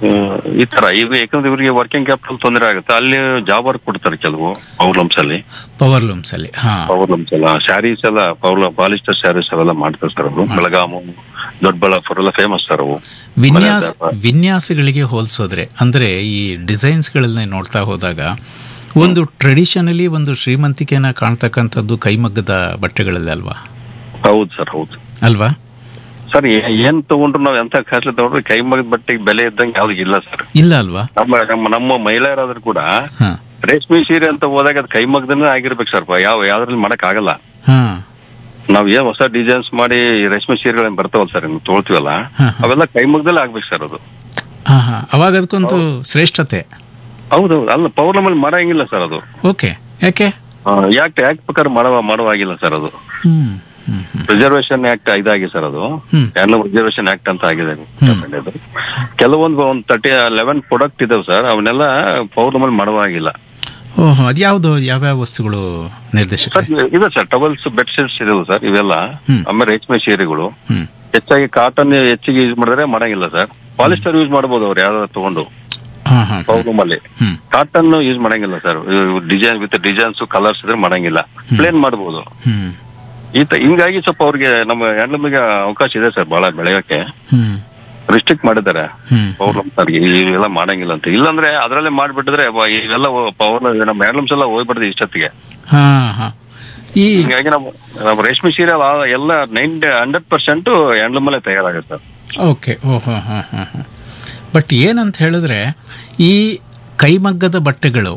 ಈ ತರ ಈಗ ಯಾಕಂದ್ರೆ ಇವರಿಗೆ ವರ್ಕಿಂಗ್ ಕ್ಯಾಪಿಟಲ್ ತೊಂದರೆ ಆಗುತ್ತೆ ಅಲ್ಲಿ ಜಾಬ್ ವರ್ಕ್ ಕೊಡ್ತಾರೆ ಕೆಲವು ಪವರ್ಲಮ್ಸ್ ಅಲ್ಲಿ ಪವರ್ ಲೂಮ್ಸ್ ಅಲ್ಲಿ ಹಾ ಪವರ್ಲಮ್ಸ್ ಎಲ್ಲ ಸ್ಯಾರೀಸ್ ಎಲ್ಲ ಪವರ್ ಪಾಲಿಸ್ಟರ್ ಸ್ಯಾರೀಸ್ ಅವೆಲ್ಲ ಮಾಡ್ತಾರೆ ಸರ್ ಅವರು ಬೆಳಗಾಮು ದೊಡ್ಡಬಳ್ಳಾಪುರ ಎಲ್ಲ ಫೇಮಸ್ ಸರ್ ಅವು ವಿನ್ಯಾಸ ಮನೆ ವಿನ್ಯಾಸಗಳಿಗೆ ಹೋಲಿಸೋದ್ರೆ ಅಂದ್ರೆ ಈ ಡಿಸೈನ್ಸ್ಗಳನ್ನ ನೋಡ್ತಾ ಹೋದಾಗ ಒಂದು ಟ್ರೆಡಿಷನಲಿ ಒಂದು ಶ್ರೀಮಂತಿಕೆನ ಕಾಣ್ತಕ್ಕಂಥದ್ದು ಕೈಮಗ್ಗದ ಬಟ್ಟೆಗಳಲ್ಲಿ ಅಲ್ವಾ ಹೌದು ಸರ್ ಹೌದು ಅಲ್ವಾ ಸರ್ ಏನ್ ತಗೊಂಡ್ರು ನಾವ್ ಎಂತ ಕಾಸ್ಟ್ಲಿ ತಗೊಂಡ್ರು ಕೈ ಮಗದ ಬಟ್ಟೆಗೆ ಬೆಲೆ ಇದ್ದಂಗೆ ಯಾವ್ದು ಇಲ್ಲ ಸರ್ ಇಲ್ಲ ಅಲ್ವಾ ನಮ್ಮ ನಮ್ಮ ನಮ್ಮ ಮಹಿಳೆಯರಾದ್ರೂ ಕೂಡ ಹಾ ರೇಷ್ಮೆ ಸೀರೆ ಅಂತ ಹೋದಾಗ ಅದು ಕೈ ಮಗ್ದನೇ ಆಗಿರ್ಬೇಕು ಸರ್ ಯಾವ ಯಾವ್ದ್ರಲ್ಲಿ ಮಾಡಕ್ ಆಗಲ್ಲ ಹಾ ನಾವ್ ಏನ್ ಹೊಸ ಡಿಸೈನ್ಸ್ ಮಾಡಿ ರೇಷ್ಮೆ ಸೀರೆಗಳನ್ನ ಬರ್ತಾವಲ್ಲ ಸರ್ ಇನ್ನು ತೊಳ್ತೀವಲ್ಲ ಹಾ, ಹಾ. ಅವೆಲ್ಲ ಕೈ ಮಗ್ದಲ್ಲೇ ಆಗ್ಬೇಕು ಸರ್ ಅದು ಹಾ ಹಾ ಅವಾಗ ಅದಕ್ಕೊಂದು ಶ್ರೇಷ್ಠತೆ ಹೌದೌದು ಅಲ್ಲ ಪೌರ್ಣಮಲ್ಲಿ ಮಾಡಂಗಿಲ್ಲ ಸರ್ ಅದು ಓಕೆ ಯಾಕೆ ಆ, ಯಾಕೆ ಯಾಕೆ ಪ್ರಕಾರ ಮಾಡುವ ಮಾಡುವಾಗಿಲ್ಲ ಸರ್ ಅದು hmm hmm hmm reservation act ಇದಾಗಿ ಸರ್ ಅದು ಹ್ಮ್. ಹ್ಯಾಂಡ್ಲೂಮ್ ರಿಸರ್ವೇಶನ್ ಆಕ್ಟ್ ಅಂತ ಆಗಿದೆ ಅದು. ಕೆಲವೊಂದು ಒಂದು ತರ್ಟಿ ಲೆವೆನ್ ಪ್ರಾಡಕ್ಟ್ ಇದಾವೆ ಸರ್ ಅವನ್ನೆಲ್ಲ ಪೌರ್ಣಮಲ್ಲಿ ಮಾಡುವಾಗಿಲ್ಲ ಓಹೋ ಅದ್ಯಾವುದು ಯಾವ್ಯಾವ ವಸ್ತುಗಳು ನಿರ್ದೇಶಕ ಸರ್ ಇದೆ ಸರ್ ಟವಲ್ಸ್ ಬೆಡ್ ಶೀಟ್ಸ್ ಇದಾವೆ ಸರ್ ಇವೆಲ್ಲ ಹ್ಮ್. ಆಮೇಲೆ ರೇಷ್ಮೆ ಸೀರೆಗಳು ಹ್ಮ್ ಹೆಚ್ಚಾಗಿ ಕಾಟನ್ ಹೆಚ್ಚಿಗೆ ಯೂಸ್ ಮಾಡಿದ್ರೆ ಮಾಡಂಗಿಲ್ಲ ಸರ್ ಪಾಲಿಸ್ಟರ್ ಯೂಸ್ ಮಾಡಬಹುದು ಅವ್ರು ಯಾವ್ದಾದ್ರು ತಗೊಂಡು ಹಾ ಹಾ ಹಾ. ಪೌರ್ಣಮ್ ಅಲ್ಲಿ ಹ್ಮ್ ಕಾಟನ್ ಯೂಸ್ ಮಾಡಂಗಿಲ್ಲ sir design with designs colours ಇದ್ರೆ ಮಾಡಂಗಿಲ್ಲ ಪ್ಲೇನ್ ಮಾಡಬಹುದು ಹ್ಮ್ ಈ ತ- ಹಿಂಗಾಗಿ ಸ್ವಲ್ಪ ಅವ್ರಿಗೆ ನಮ್ಮ ಹ್ಯಾಂಡ್ಲೂಮಿಗೆ ಅವಕಾಶ ಇದೆ ಸರ್ ಬಹಳ ಬೆಳೆಯೋಕೆ ಹ್ಮ್ ರಿಸ್ಟ್ರಿಕ್ಟ್ ಮಾಡಿದ್ದಾರೆ ಹ್ಮ್ ಪವರ್ಲೂಮ್ ಸರ್ಗೆ ಇವೆಲ್ಲ ಮಾಡಂಗಿಲ್ಲ ಅಂತ ಇಲ್ಲಾಂದ್ರೆ ಅದರಲ್ಲೇ ಮಾಡ್ಬಿಟ್ಟಿದ್ರೆ ವ- ಇವೆಲ್ಲ ಪವರ್ ನಮ್ಮ ಹ್ಯಾಂಡ್ಲೂಮ್ಸ್ ಎಲ್ಲ ಹೋಗ್ಬಿಡ್ದು ಇಷ್ಟೊತ್ತಿಗೆ ಹಾ ಹಾ ಈ ಹಿಂಗಾಗಿ ನಮ್ಮ ನಮ್ಮ ರೇಷ್ಮೆ ಸೀರೆ ಅಲ್ಲ- ಎಲ್ಲ ನೈಂಟಿ ಹಂಡ್ರೆಡ್ ಪರ್ಸೆಂಟ್ ಹ್ಯಾಂಡ್ಲೂಮ್ ಅಲ್ಲೇ ತಯಾರಾಗುತ್ತೆ ಸರ್ ಓಕೆ ಓಹೋ ಹಾ ಹಾ ಹಾ ಬಟ್ ಏನಂತ ಹೇಳಿದ್ರೆ ಈ ಕೈಮಗ್ಗದ ಬಟ್ಟೆಗಳು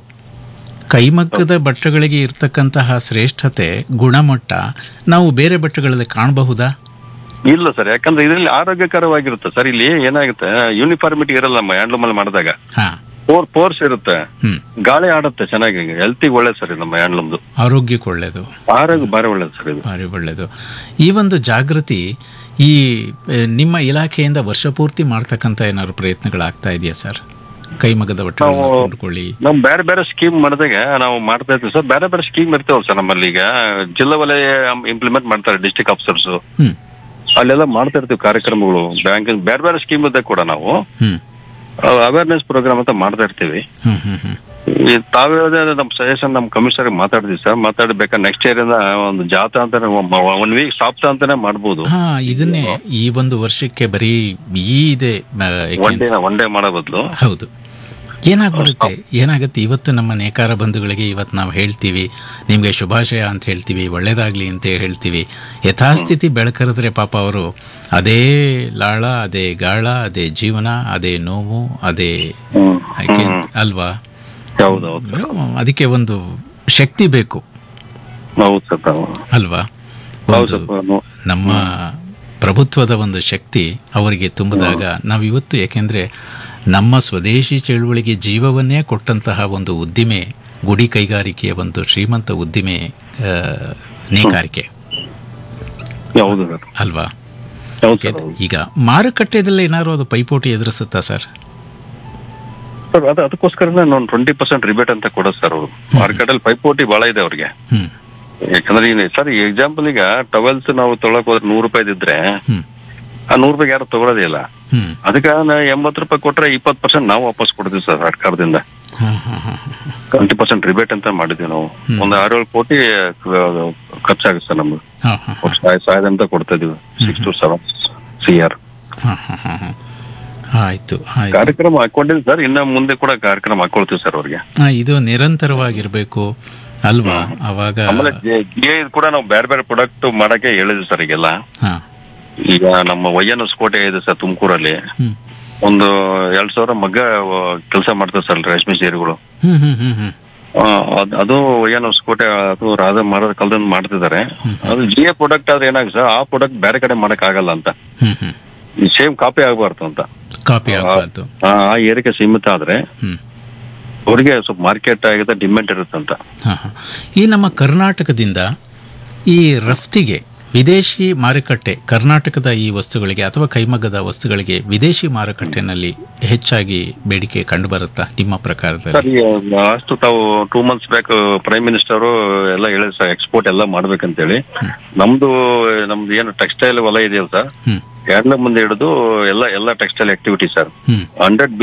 ಕೈಮಗ್ಗದ ಬಟ್ಟೆಗಳಿಗೆ ಇರ್ತಕ್ಕಂತಹ ಶ್ರೇಷ್ಠತೆ ಗುಣಮಟ್ಟ ನಾವು ಬೇರೆ ಬಟ್ಟೆಗಳಲ್ಲಿ ಕಾಣಬಹುದಾ ಇಲ್ಲ ಸರ್ ಯಾಕಂದ್ರೆ ಇದರಲ್ಲಿ ಆರೋಗ್ಯಕರವಾಗಿರುತ್ತೆ ಸರ್ ಇಲ್ಲಿ ಏನಾಗುತ್ತೆ ಯೂನಿಫಾರ್ಮಿಟಿ ಇರಲ್ಲ ನಮ್ಮ ಹ್ಯಾಂಡ್ಲೂಮ್ ಅಲ್ಲಿ ಮಾಡಿದಾಗ ಹಾ ಫೋರ್ ಫೋರ್ಸ್ ಇರುತ್ತೆ ಹ್ಮ್ ಗಾಳಿ ಆಡುತ್ತೆ ಚೆನ್ನಾಗಿ ಹೆಲ್ತಿಗೆ ಒಳ್ಳೇದು ಸರ್ ಇದು ನಮ್ಮ ಹ್ಯಾಂಡ್ಲೂಮ್ದು ಆರೋಗ್ಯಕ್ಕೆ ಒಳ್ಳೆಯದು ಆರೋಗ್ಯ ಭಾರಿ ಒಳ್ಳೇದು ಸರ್ ಇದು ಭಾರಿ ಒಳ್ಳೆಯದು ಈ ಒಂದು ಜಾಗೃತಿ ಈ ಆ, ನಿಮ್ಮ ಇಲಾಖೆಯಿಂದ ವರ್ಷಪೂರ್ತಿ ಮಾಡ್ತಕ್ಕಂಥ ಏನಾದ್ರು ಪ್ರಯತ್ನಗಳಾಗ್ತಾ ಇದೆಯಾ ಸರ್ ಕೈಮಗ್ಗದ ಬಟ್ಟೆಗಳನ್ನ ನಾವು- ಕೊಂಡ್ಕೊಳ್ಳಿ ನಮ್ ಬೇರೆ ಬೇರೆ ಸ್ಕೀಮ್ ಮಾಡಿದಾಗ ನಾವು ಮಾಡ್ತಾ ಇರ್ತೀವಿ ಸರ್ ಬೇರೆ ಬೇರೆ ಸ್ಕೀಮ್ ಇರ್ತಾವಲ್ಲ ಸರ್ ನಮ್ಮಲ್ಲಿ ಈಗ ಜಿಲ್ಲಾ ವಲಯ ಇಂಪ್ಲಿಮೆಂಟ್ ಮಾಡ್ತಾರೆ ಡಿಸ್ಟಿಕ್ ಆಫೀಸರ್ಸ್ ಹ್ಮ್ ಅಲ್ಲೆಲ್ಲ ಮಾಡ್ತಾ ಇರ್ತೀವಿ ಕಾರ್ಯಕ್ರಮಗಳು ಬ್ಯಾಂಕ್ ಬೇರೆ ಬೇರೆ ಸ್ಕೀಮ್ ಇದ್ದಾಗ ಕೂಡ ನಾವು ಹ್ಮ್ ಅವೇರ್ನೆಸ್ ಪ್ರೋಗ್ರಾಮ್ ಅಂತ ಮಾಡ್ತಾ ಇರ್ತೀವಿ ಹ್ಮ್ ಹ್ಮ್ ಹ್ಮ್ ಈ ತಾವೇ ನಮ್ಮ ಸಜೆಷನ್ ನಮ್ಮ ಕಮಿಷನರ್ ಮಾತಾಡಿದ್ವಿ ಸರ್ ಮಾತಾಡ್ಬೇಕಾದ್ರೆ ನೆಕ್ಸ್ಟ್ ಇಯರ್ ಇಂದ ಒಂದು ಜಾಥಾ ಅಂತಾನೆ ಒನ್ ವೀಕ್ ಸಾಪ್ತಾ ಅಂತಾನೆ ಮಾಡ್ಬೋದು ಹಾ ಇದನ್ನೇ ಈ ಒಂದು ವರ್ಷಕ್ಕೆ ಬರೀ ಈ ಇದೆ ಆ, ಒನ್ ಯಾಕೆ- ಡೇ ಒನ್ ಡೇ ಮಾಡೋ ಬದಲು ಹೌದು ಏನಾಗ್ಬಿಡುತ್ತೆ ಏನಾಗುತ್ತೆ ಇವತ್ತು ನಮ್ಮ ನೇಕಾರ ಬಂಧುಗಳಿಗೆ ಇವತ್ತು ನಾವು ಹೇಳ್ತೀವಿ ನಿಮಗೆ ಶುಭಾಶಯ ಅಂತ ಹೇಳ್ತೀವಿ ಒಳ್ಳೇದಾಗ್ಲಿ ಅಂತ ಹೇಳ್ತೀವಿ ಯಥಾಸ್ಥಿತಿ ಬೆಳಕರಿದ್ರೆ ಪಾಪ ಅವರು ಅದೇ ಲಾಳ ಅದೇ ಗಾಳ ಅದೇ ಜೀವನ ಅದೇ ನೋವು ಅದೇ ಯಾಕೆ ಅಲ್ವಾ ಹೌದೌದು ಅದಕ್ಕೆ ಒಂದು ಶಕ್ತಿ ಬೇಕು ಹೌದು ಸರ್ ತಾವು ಅಲ್ವಾ ಹೌದು ಒಂದು ಸರ್ ನಮ್ಮ ಪ್ರಭುತ್ವದ ಒಂದು ಶಕ್ತಿ ಅವರಿಗೆ ತುಂಬಿದಾಗ ನಾವಿವತ್ತು ಯಾಕೆಂದ್ರೆ ನಮ್ಮ ಸ್ವದೇಶಿ ಚಳುವಳಿಗೆ ಜೀವವನ್ನೇ ಕೊಟ್ಟಂತಹ ಒಂದು ಉದ್ದಿಮೆ ಗುಡಿ ಕೈಗಾರಿಕೆಯ ಒಂದು ಶ್ರೀಮಂತ ಉದ್ದಿಮೆ ಆ, ನೇಕಾರಿಕೆ ಹೌದು ಸರ್ ಅಲ್ವಾ ಹೌದು ಸರ್ ಹೌದು. ಈಗ ಮಾರುಕಟ್ಟೆದಲ್ಲಿ ಏನಾದ್ರು ಅದು ಪೈಪೋಟಿ ಎದುರಿಸುತ್ತಾ ಸರ್ ಸರ್ ಅದು ಅದಕ್ಕೋಸ್ಕರನೇ ನಾನು ಟ್ವೆಂಟಿ ಪರ್ಸೆಂಟ್ ರಿಬೇಟ್ ಅಂತ ಕೊಡೋದು ಸರ್ ಅವರು ಮಾರ್ಕೆಟ್ ಅಲ್ಲಿ ಪೈಪೋಟಿ ಬಹಳ ಇದೆ ಅವ್ರಿಗೆ ಹ್ಮ್ ಯಾಕಂದ್ರೆ ಈಗ ಸರ್ ಎಕ್ಸಾಂಪಲ್ ಈಗ ಟವೆಲ್ಸ್ ನಾವು ತೊಗೊಳಕ್ ಹೋದ್ರೆ ನೂರು ರೂಪಾಯಿ ಇದ್ರೆ ಹ್ಮ್ ಆ ನೂರು ರೂಪಾಯಿ ಯಾರು ತಗೊಳ್ಳೋದೇ ಇಲ್ಲ ಹ್ಮ್ ಅದಕ್ಕೆ ಎಂಬತ್ತು ರೂಪಾಯಿ ಕೊಟ್ರೆ ಇಪ್ಪತ್ತು ಪರ್ಸೆಂಟ್ ನಾವು ವಾಪಸ್ ಕೊಡ್ತೀವಿ ಸರ್ ಸರ್ಕಾರದಿಂದ ಹಾ ಹಾ ಹಾ ಟ್ವೆಂಟಿ ಪರ್ಸೆಂಟ್ ರಿಬೇಟ್ ಅಂತ ಮಾಡಿದ್ವಿ ನಾವು ಒಂದು ಆರೇಳು ಕೋಟಿ ಆ, ಖರ್ಚಾಗುತ್ತೆ ಸರ್ ನಮ್ಗೆ ಹಾ ಹಾ ಅವ್ರು ಸಹಾಯ ಸಹಾಯದ ಅಂತ ಕೊಡ್ತಾ ಇದೀವಿ six two seven C R ಹಾ ಹಾ ಹಾ ಹಾ ಆಯ್ತು ಆಯ್ತು ಕಾರ್ಯಕ್ರಮ ಹಾಕೊಂಡಿದ್ವಿ ಸರ್ ಇನ್ನ ಮುಂದೆ ಕೂಡ ಕಾರ್ಯಕ್ರಮ ಹಾಕೊಳ್ತೀವಿ ಸರ್ ಅವ್ರಿಗೆ ಹಾ, ಇದು ನಿರಂತರವಾಗಿರ್ಬೇಕು ಅಲ್ವಾ ಅವಾಗ ಆಮೇಲೆ ಜಿ ಐ ಕೂಡ ನಾವು ಬೇರೆ ಬೇರೆ ಪ್ರಾಡಕ್ಟ್ ಮಾಡಕ್ಕೆ ಹೇಳಿದ್ವಿ ಸರ್ ಈಗೆಲ್ಲ ಹಾ ಈಗ ನಮ್ಮ ವೈ ಎನ್ ಎಸ್ ಕೋಟೆ ಇದೆ ಸರ್ ತುಮಕೂರಲ್ಲಿ ಹ್ಮ್ ಒಂದು ಎರಡ್ ಸಾವಿರ ಮಗ್ಗ ಕೆಲಸ ಮಾಡ್ತಾರೆ ಸರ್ ರೇಷ್ಮೆ ಸೀರೆಗಳು ಹ್ಮ್ ಹ್ಮ್ ಹ್ಮ್ ಹ್ಮ್ ಆ, ಅದ್- ಅದು ವೈ ಎನ್ ಎಸ್ ಕೋಟೆ ಅದು ರಾಧ ಮಾಡೋದ್ ಕಲ್ದಂದ್ ಮಾಡ್ತಿದ್ದಾರೆ ಅದು ಜಿ ಎ ಪ್ರಾಡಕ್ಟ್ ಆದ್ರೆ ಏನಾಗುತ್ತೆ ಸರ್ ಆ ಪ್ರಾಡಕ್ಟ್ ಬೇರೆ ಕಡೆ ಮಾಡಕ್ ಆಗಲ್ಲ ಅಂತ ಹ್ಮ್ ಹ್ಮ್ ಈ ಸೇಮ್ ಕಾಪಿ ಆಗಬಾರ್ದು ಅಂತ ಕಾಪಿ ಆಗಬಾರ್ದು ಆ ಆ ಏರಿಕೆ ಸೀಮಿತ ಆದ್ರೆ ಹ್ಮ್ ಅವ್ರಿಗೆ ಸ್ವಲ್ಪ ಮಾರ್ಕೆಟ್ ಆಗಿದೆ ಡಿಮ್ಯಾಂಡ್ ಇರುತ್ತೆ ಅಂತ ಹಾ, ಹಾ. ಈ ನಮ್ಮ ಕರ್ನಾಟಕದಿಂದ ಈ ರಫ್ತಿಗೆ ವಿದೇಶಿ ಮಾರುಕಟ್ಟೆ ಕರ್ನಾಟಕದ ಈ ವಸ್ತುಗಳಿಗೆ ಅಥವಾ ಕೈಮಗ್ಗದ ವಸ್ತುಗಳಿಗೆ ವಿದೇಶಿ ಮಾರುಕಟ್ಟೆನಲ್ಲಿ ಹೆಚ್ಚಾಗಿ ಬೇಡಿಕೆ ಕಂಡು ಬರುತ್ತಾ ನಿಮ್ಮ ಪ್ರಕಾರದಲ್ಲಿ ಸರ್ ಲಾಸ್ಟ್ ತಾವು two months back prime minister ಎಲ್ಲ ಹೇಳಿದ್ರು ಸರ್ ಎಕ್ಸ್ಪೋರ್ಟ್ ಎಲ್ಲ ಮಾಡ್ಬೇಕಂತೇಳಿ ನಮ್ದು ನಮ್ದು ಏನು ಟೆಕ್ಸ್ಟೈಲ್ ವಲಯ ಇದೆಯಲ್ಲ ಸರ್ ಹ್ಮ್ ಎರಡನೇ ಮುಂದೆ ಹಿಡಿದು ಎಲ್ಲ ಎಲ್ಲ textile activity sir hmm hundred